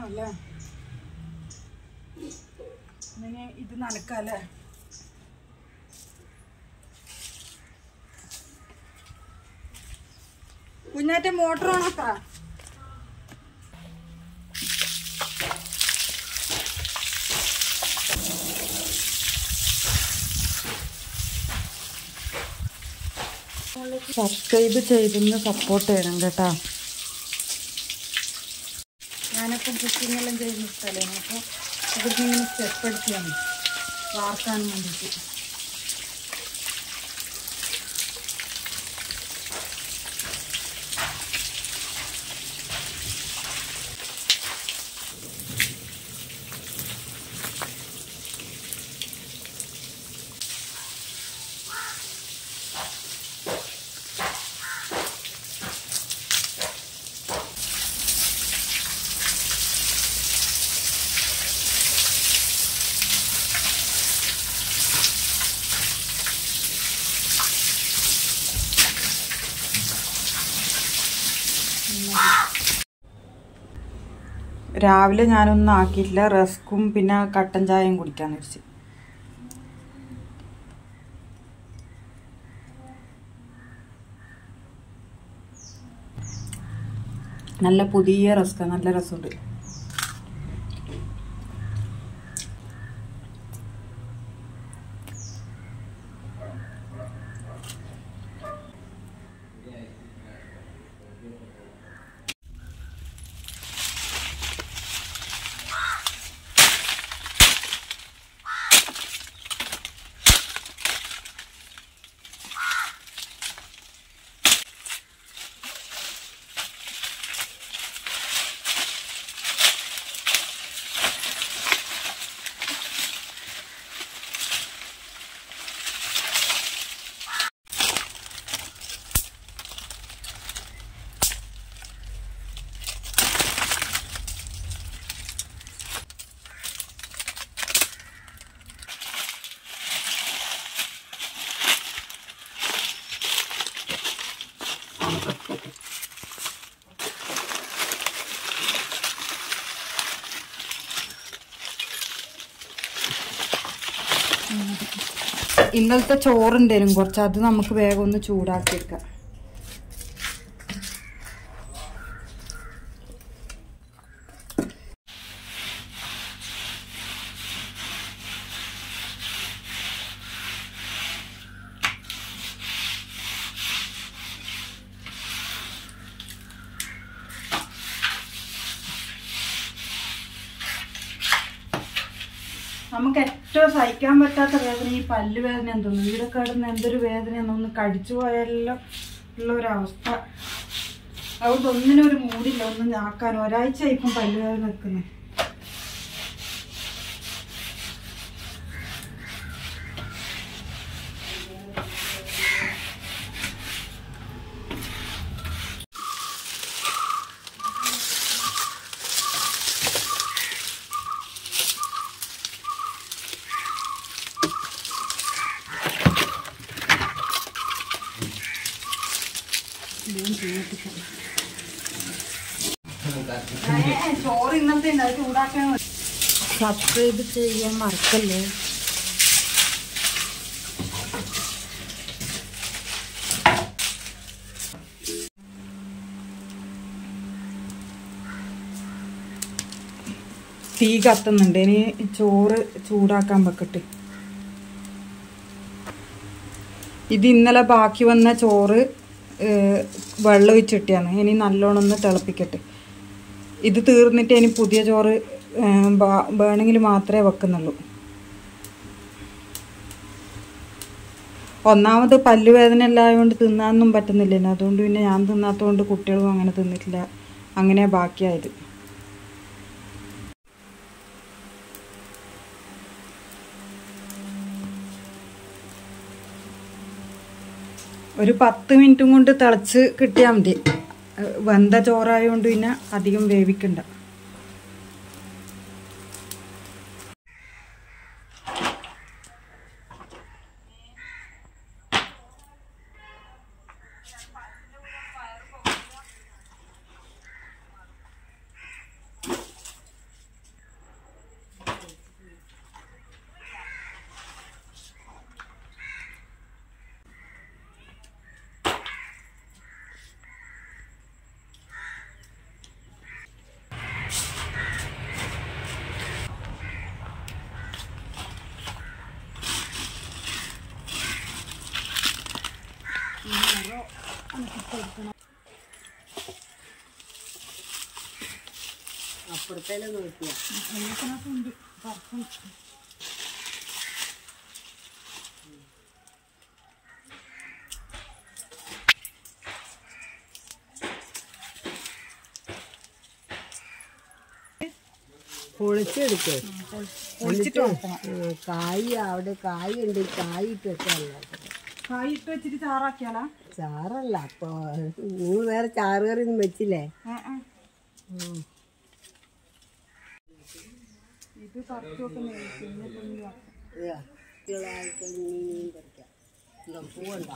അല്ലേ ഇനി ഇത് നനക്കല്ലേ കുഞ്ഞാറ്റ മോട്ടർ ഓണാക്കാ സബ്സ്ക്രൈബ് ചെയ്തൊന്ന് സപ്പോർട്ട് ചെയ്യണം കേട്ടോ ഞാനിപ്പം കുക്കിംഗ് എല്ലാം ചെയ്യുന്ന സ്ഥലമാണ് അപ്പോൾ ഇവിടുന്ന് ഇങ്ങനെ സ്റ്റെപ്പ് എടുക്കുകയാണ് വാർക്കാൻ വേണ്ടിയിട്ട് രാവിലെ ഞാനൊന്നും ആക്കിയിട്ടില്ല റസ്ക്കും പിന്നെ കട്ടൻ ചായയും കുടിക്കാന്ന് വെച്ച് നല്ല പുതിയ റസ്ക നല്ല രസമുണ്ട് ഇന്നലത്തെ ചോറുണ്ടായിരുന്നു കുറച്ച് അത് നമുക്ക് വേഗം ഒന്ന് ചൂടാക്കി എടുക്കാം നമുക്ക് ഏറ്റവും സഹിക്കാൻ പറ്റാത്ത വേദന ഈ പല്ല് വേദന എന്തോന്നു ഇവിടെ കിടന്ന് എന്തൊരു വേദനയാണെന്ന് ഒന്ന് കടിച്ചു പോയാലോ ഉള്ള ഒരവസ്ഥ അതുകൊണ്ട് ഒന്നിനും ഒരു മൂടില്ല ഒന്നും ആക്കാൻ ഒരാഴ്ച ഇപ്പം പല്ല് വേദന നിൽക്കുന്നത് ചോറ് ഇന്നത്തെ ഉണ്ട് അത് ചൂടാക്കാൻ സബ്സ്ക്രൈബ് ചെയ്യാൻ മറക്കല്ലേ തീ കത്തുന്നുണ്ട് ഇനി ചോറ് ചൂടാക്കാൻ വെക്കട്ടെ ഇത് ഇന്നലെ ബാക്കി വന്ന ചോറ് ഏഹ്, വെള്ളം ഒഴിച്ചിട്ടാണ് ഇനി നല്ലോണം ഒന്ന് തിളപ്പിക്കട്ടെ ഇത് തീർന്നിട്ട് ഇനി പുതിയ ചോറ് ഏഹ്, ബാ- വേണമെങ്കിൽ മാത്രമേ വെക്കുന്നുള്ളൂ ഒന്നാമത് പല്ലുവേദന എല്ലായതുകൊണ്ട് തിന്നാനൊന്നും പറ്റുന്നില്ല അതുകൊണ്ട് പിന്നെ ഞാൻ തിന്നാത്തതുകൊണ്ട് കുട്ടികളും അങ്ങനെ തിന്നിട്ടില്ല അങ്ങനെ ബാക്കിയായത് ഒരു പത്ത് മിനിറ്റും കൊണ്ട് തിളച്ച് കിട്ടിയാൽ മതി ഏഹ് വെന്ത ചോറായതുകൊണ്ട് പിന്നെ അധികം വേവിക്കണ്ട അപ്പുറത്തേലും നോക്കിയാ പൊളിച്ചെടുക്കേ പൊളിച്ചിട്ട് വെക്കണം കായ് അവിടെ കായ് ഉണ്ട് കായ് ഇട്ട് വെക്കാനല്ല കായ് ഇട്ട് വെച്ചിട്ട് ചാറാക്കിയാലാ ചാറല്ല അപ്പൊ നിങ്ങൾ വേറെ ചാറ് കറി ഒന്നും വെച്ചില്ലേ ആ, ആ. ഇത് പറിച്ചു വെക്കുന്നേ പിന്നെ പിന്നെ കുട്ടികളായിട്ട് മീൻ പറിക്കാം എന്താ പൂവുണ്ടോ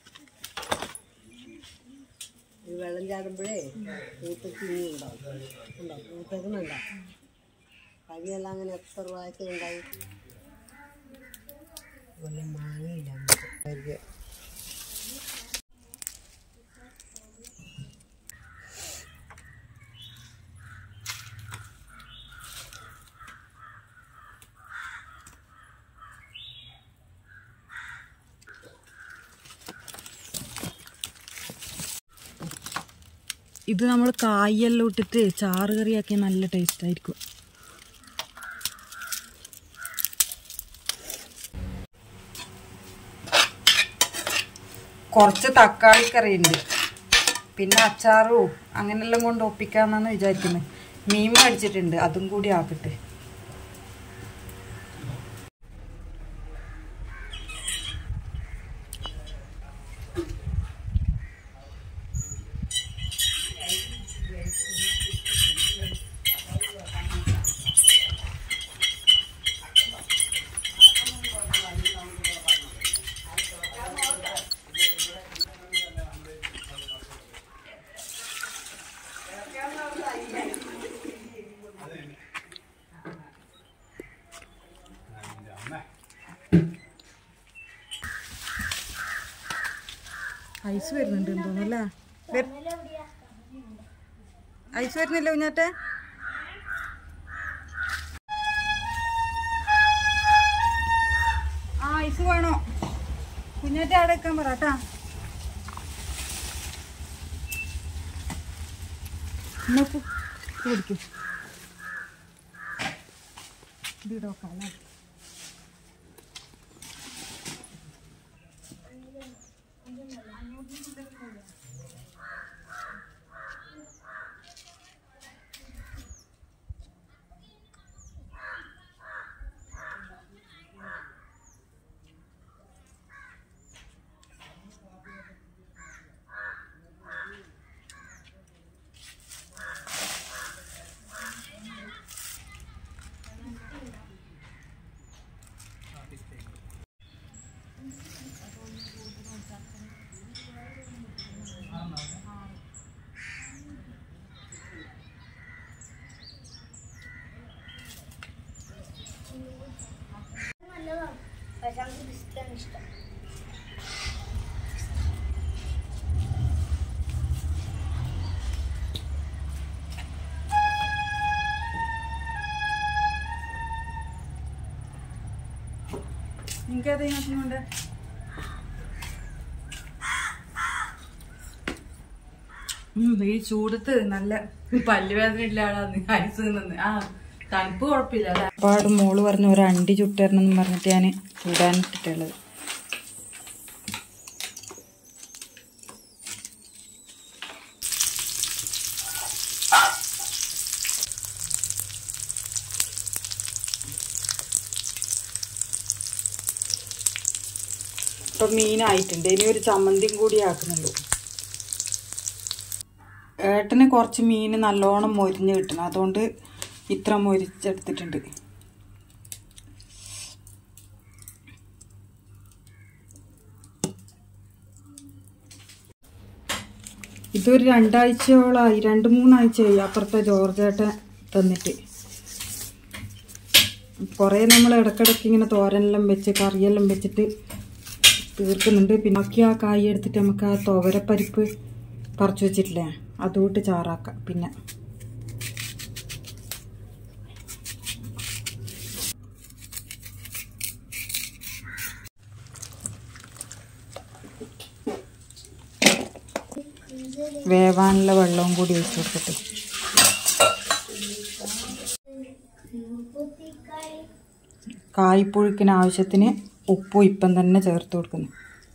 ഇത് വെള്ളം ചാടുമ്പോഴേ പൂത്തക്ക് ഇനി ഉണ്ടാവും ഉണ്ടോ പൂത്തേക്കുന്നുണ്ടോ കഴിഞ്ഞെല്ലാം അങ്ങനെ എത്ര പ്രാവശ്യം ഉണ്ടായി അതുപോലെ മാങ്ങയില്ല നമുക്ക് ഇത് നമ്മൾ കായെല്ലാം ഇട്ടിട്ട് ചാറ് കറിയാക്കിയ നല്ല ടേസ്റ്റ് ആയിരിക്കും കുറച്ച് തക്കാളി കറി ഉണ്ട് പിന്നെ അച്ചാറും അങ്ങനെല്ലാം കൊണ്ട് ഒപ്പിക്കാന്നാണ് വിചാരിക്കുന്നത് മീൻ മേടിച്ചിട്ടുണ്ട് അതും കൂടി ആക്കട്ടെ ഐസ് വരുന്നുണ്ട് തോന്നുന്നല്ലേ ഐസ് വരുന്നില്ല കുഞ്ഞാറ്റെ ആ ഐസ് വേണോ കുഞ്ഞാറ്റെ അവിടെ വെക്കാൻ പറ കേട്ടാ നോക്കൂ കുടിക്കും ഇതിടോക്കാം അല്ലേ നിങ്ങൾക്ക് ഏതാ ഇതിനകത്തുന്നുണ്ട് ഈ ചൂടത്ത് നല്ല പല്ലുവേദന ഇല്ല ആളാന്ന് ഐസ് നിന്ന് ആ തണുപ്പ് കുഴപ്പമില്ല ഒരുപാട് മോള് പറഞ്ഞ ഒരു അണ്ടി ചുട്ടരണം എന്ന് പറഞ്ഞിട്ട് ഞാൻ ചൂടാനിട്ടിട്ടുള്ളത് ഇപ്പൊ മീനായിട്ടുണ്ട് ഇനി ഒരു ചമ്മന്തിയും കൂടി ആക്കുന്നുള്ളൂ ഏട്ടന് കുറച്ച് മീൻ നല്ലോണം മൊരിഞ്ഞ് കിട്ടണം അതുകൊണ്ട് ഇത്ര മൊരിച്ചെടുത്തിട്ടുണ്ട് ഇതൊരു രണ്ടാഴ്ചയോളമായി രണ്ട് മൂന്നാഴ്ചയായി അപ്പുറത്തെ ജോർജേട്ടൻ തന്നിട്ട് കുറേ നമ്മൾ ഇടക്കിടക്ക് ഇങ്ങനെ തോരനെല്ലാം വെച്ച് കറിയെല്ലാം വെച്ചിട്ട് തീർക്കുന്നുണ്ട് പിന്നെ ബാക്കി ആ കായ് എടുത്തിട്ട് നമുക്ക് ആ തുവരപ്പരിപ്പ് പറിച്ചു വെച്ചിട്ടില്ലേ അതുകൊണ്ട് ചാറാക്കാം പിന്നെ വേവാനുള്ള വെള്ളവും കൂടി ഒഴിച്ച് കൊടുക്കട്ടെ കായ്പുഴുക്കിന് ആവശ്യത്തിന് ഉപ്പും ഇപ്പം തന്നെ ചേർത്ത് കൊടുക്കുന്നു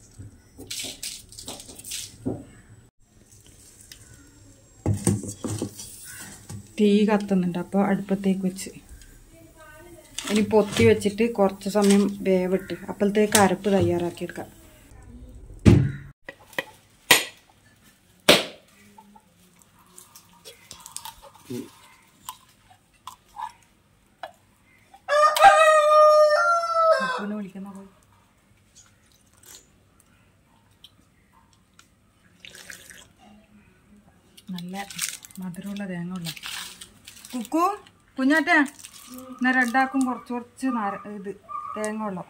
തീ കത്തുന്നുണ്ട് അപ്പോൾ അടുപ്പത്തേക്ക് വെച്ച് ഇനി പൊത്തി വെച്ചിട്ട് കുറച്ച് സമയം വേവിട്ട് അപ്പോഴത്തേക്ക് അരപ്പ് തയ്യാറാക്കിയെടുക്കാം ഉപ്പിനെ വിളിക്കുന്ന പോയി നല്ല മധുരമുള്ള തേങ്ങ ഉള്ള കുക്കു കുഞ്ഞാറ്റ എന്നാ രണ്ടാക്കും കുറച്ച് കുറച്ച് നാര ഇത് തേങ്ങ വെള്ളം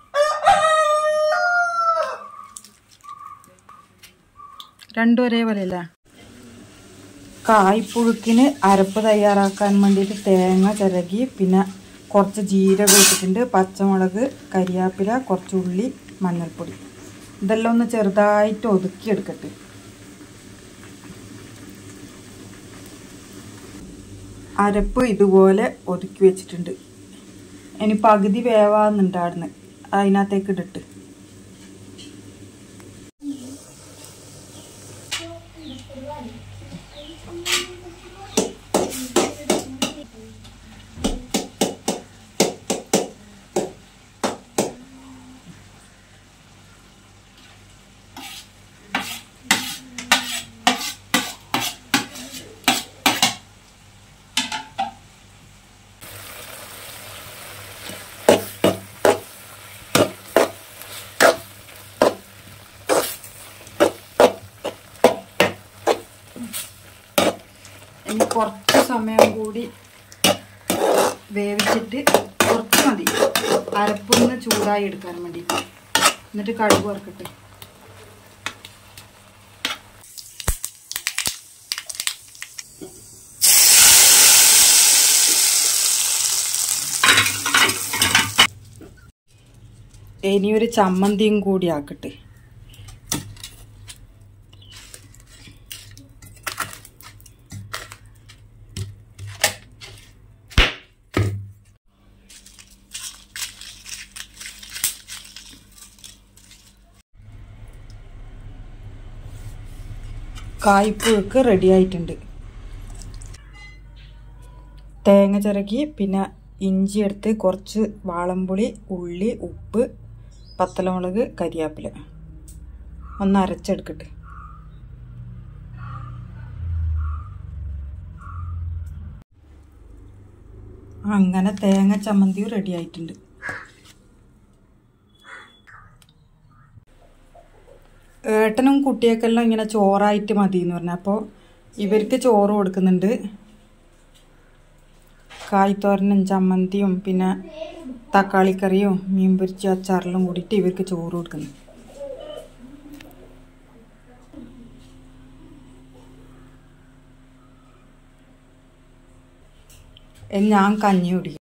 രണ്ടും ഒരേപോലെയല്ല കായ്പുഴുക്കിന് അരപ്പ് തയ്യാറാക്കാൻ വേണ്ടിയിട്ട് തേങ്ങ ചിരകി പിന്നെ കുറച്ച് ജീരകം ഇട്ടിട്ടുണ്ട് പച്ചമുളക് കരിയാപ്പില കുറച്ച് ഉള്ളി മഞ്ഞൾപ്പൊടി ഇതെല്ലാം ഒന്ന് ചെറുതായിട്ട് ഒതുക്കിയെടുക്കട്ടെ അരപ്പ് ഇതുപോലെ ഒതുക്കി വെച്ചിട്ടുണ്ട് ഇനി പകുതി വേവാന്നുണ്ടായിരുന്നു അതിനകത്തേക്ക് ഇട്ടിട്ട് ഇനി കുറച്ച് സമയം കൂടി വേവിച്ചിട്ട് കുറച്ച് മതി അരപ്പൊന്ന് ചൂടായി എടുക്കാൻ വേണ്ടി എന്നിട്ട് കടുക് വറുക്കട്ടെ ഇനി ഒരു ചമ്മന്തിയും കൂടി ആക്കട്ടെ കായ്പുഴുക്ക് റെഡി ആയിട്ടുണ്ട് തേങ്ങ ചിരകി പിന്നെ ഇഞ്ചി എടുത്ത് കുറച്ച് വാളംപുളി ഉള്ളി ഉപ്പ് പത്തലമുളക് കരിയാപ്പില ഒന്ന് അരച്ചെടുക്കട്ടെ അങ്ങനെ തേങ്ങ ചമ്മന്തിയും റെഡി ആയിട്ടുണ്ട് ഏട്ടനും കുട്ടിയൊക്കെല്ലാം ഇങ്ങനെ ചോറായിട്ട് മതി എന്ന് പറഞ്ഞു അപ്പോൾ ഇവർക്ക് ചോറ് കൊടുക്കുന്നുണ്ട് കായ്ത്തോരനും ചമ്മന്തിയും പിന്നെ തക്കാളിക്കറിയും മീൻ പൊരിച്ച അച്ചാറെല്ലാം കൂടിയിട്ട് ഇവർക്ക് ചോറ് കൊടുക്കുന്നു ഇനി ഞാൻ കഞ്ഞി കുടിക്കും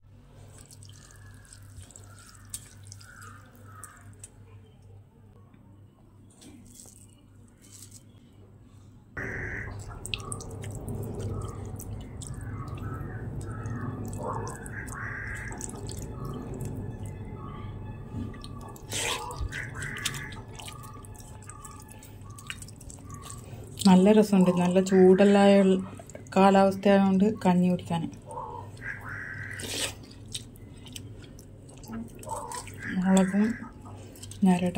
നല്ല രസമുണ്ട് നല്ല ചൂടല്ലായ കാലാവസ്ഥ ആയതുകൊണ്ട് കഞ്ഞി കുടിക്കാൻ മുളകും ഞരട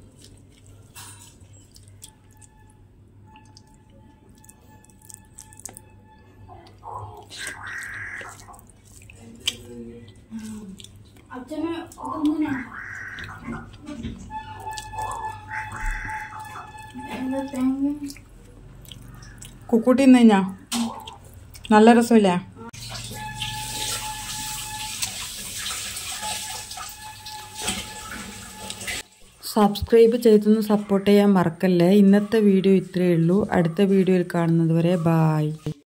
കുക്കൂട്ടി നിന്ന് കഴിഞ്ഞാ നല്ല രസമില്ലേ സബ്സ്ക്രൈബ് ചെയ്തൊന്ന് സപ്പോർട്ട് ചെയ്യാൻ മറക്കല്ലേ ഇന്നത്തെ വീഡിയോ ഇത്രയേ ഉള്ളൂ അടുത്ത വീഡിയോയിൽ കാണുന്നത് വരെ ബായ്